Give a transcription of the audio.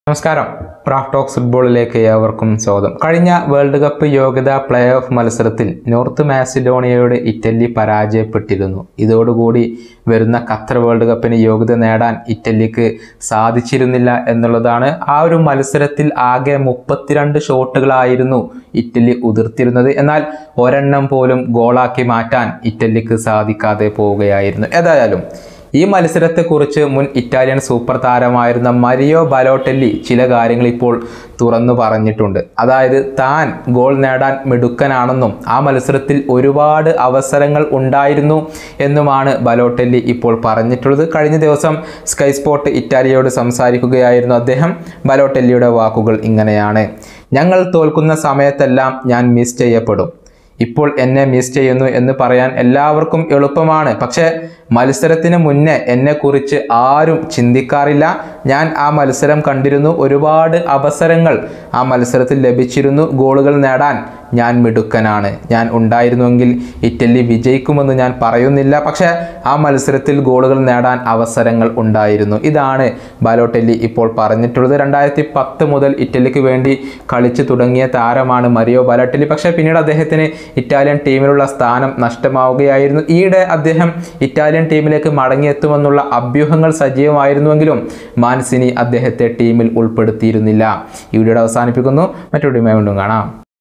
നമസ്കാരം Raf talks ഫുട്ബോളിലേക്ക് ഏവർക്കും സ്വാഗതം കഴിഞ്ഞ വേൾഡ് കപ്പ് യോഗ്യതാ പ്ലേ ഓഫ് മത്സരത്തിൽ നോർത്ത് മാസിഡോണിയയോട് ഇറ്റലി പരാജയപ്പെട്ടിരുന്നു ഇതോടുകൂടി വരുന്ന ഖത്തർ വേൾഡ് കപ്പിന് യോഗ്യത നേടാൻ ഇറ്റലിക്ക് സാധിച്ചിരുന്നില്ല എന്നുള്ളതാണ് ആ ഒരു മത്സരത്തിൽ ആകെ മുപ്പത്തിരണ്ട് ഷോട്ടുകളായിരുന്നു ഇറ്റലി ഉതിർത്തിരുന്നത് എന്നാൽ ഒരെണ്ണം പോലും ഗോളാക്കി മാറ്റാൻ ഇറ്റലിക്ക് സാധിക്കാതെ പോവുകയായിരുന്നു ഏതായാലും ഈ മത്സരത്തെക്കുറിച്ച് മുൻ ഇറ്റാലിയൻ സൂപ്പർ താരമായിരുന്ന മരിയോ ബലോട്ടെല്ലി ചില കാര്യങ്ങൾ ഇപ്പോൾ തുറന്നു പറഞ്ഞിട്ടുണ്ട് അതായത് താൻ ഗോൾ നേടാൻ മിടുക്കനാണെന്നും ആ മത്സരത്തിൽ ഒരുപാട് അവസരങ്ങൾ ഉണ്ടായിരുന്നു എന്നുമാണ് ബലോട്ടെല്ലി ഇപ്പോൾ പറഞ്ഞിട്ടുള്ളത് കഴിഞ്ഞ ദിവസം സ്കൈ സ്പോർട്ട് ഇറ്റാലിയോട് സംസാരിക്കുകയായിരുന്നു അദ്ദേഹം ബലോട്ടെല്ലിയുടെ വാക്കുകൾ ഇങ്ങനെയാണ് ഞങ്ങൾ തോൽക്കുന്ന സമയത്തെല്ലാം ഞാൻ മിസ് ചെയ്യപ്പെടും ഇപ്പോൾ എന്നെ മിസ് ചെയ്യുന്നു എന്ന് പറയാൻ എല്ലാവർക്കും എളുപ്പമാണ് പക്ഷേ മത്സരത്തിന് മുന്നേ എന്നെക്കുറിച്ച് ആരും ചിന്തിക്കാറില്ല ഞാൻ ആ മത്സരം കണ്ടിരുന്നു ഒരുപാട് അവസരങ്ങൾ ആ മത്സരത്തിൽ ലഭിച്ചിരുന്നു ഗോളുകൾ നേടാൻ ഞാൻ മിടുക്കനാണ് ഞാൻ ഉണ്ടായിരുന്നുവെങ്കിൽ ഇറ്റലി വിജയിക്കുമെന്ന് ഞാൻ പറയുന്നില്ല പക്ഷേ ആ മത്സരത്തിൽ ഗോളുകൾ നേടാൻ അവസരങ്ങൾ ഉണ്ടായിരുന്നു ഇതാണ് ബാലോട്ടെല്ലി ഇപ്പോൾ പറഞ്ഞിട്ടുള്ളത് രണ്ടായിരത്തി പത്ത് മുതൽ ഇറ്റലിക്ക് വേണ്ടി കളിച്ചു തുടങ്ങിയ താരമാണ് മരിയോ ബാലോട്ടെല്ലി പക്ഷേ പിന്നീട് അദ്ദേഹത്തിന് ഇറ്റാലിയൻ ടീമിലുള്ള സ്ഥാനം നഷ്ടമാവുകയായിരുന്നു ഈയിടെ അദ്ദേഹം ഇറ്റാലിയൻ ടീമിലേക്ക് മടങ്ങിയെത്തുമെന്നുള്ള അഭ്യൂഹങ്ങൾ സജീവമായിരുന്നുവെങ്കിലും മാൻസിനി അദ്ദേഹത്തെ ടീമിൽ ഉൾപ്പെടുത്തിയിരുന്നില്ല ഈ വീഡിയോ അവസാനിപ്പിക്കുന്നു മറ്റൊരു വീണ്ടും കാണാം